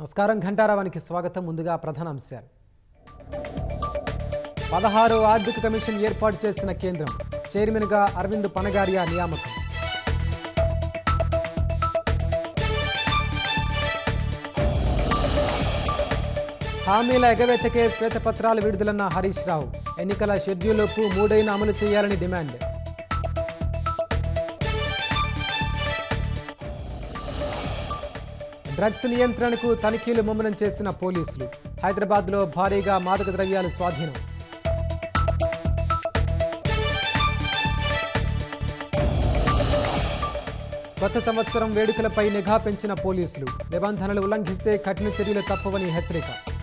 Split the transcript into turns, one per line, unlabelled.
నమస్కారం ఘంటారావానికి స్వాగతం ముందుగా ప్రధాన అంశాలు పదహారు ఆర్థిక కమిషన్ ఏర్పాటు చేసిన కేంద్రం చైర్మన్గా అరవింద్ పనగారియా నియామకం హామీల ఎగవేతకే శ్వేతపత్రాలు విడుదలన్న హరీష్ రావు ఎన్నికల షెడ్యూల్లోపు మూడైన అమలు చేయాలని డిమాండ్ డ్రగ్స్ నియంత్రణకు తనిఖీలు ముమ్మరం చేసిన పోలీసులు హైదరాబాద్లో భారీగా మాదక ద్రవ్యాలు స్వాధీనం కొత్త సంవత్సరం వేడుకలపై నిఘా పెంచిన పోలీసులు నిబంధనలు ఉల్లంఘిస్తే కఠిన చర్యలు తప్పవని హెచ్చరిక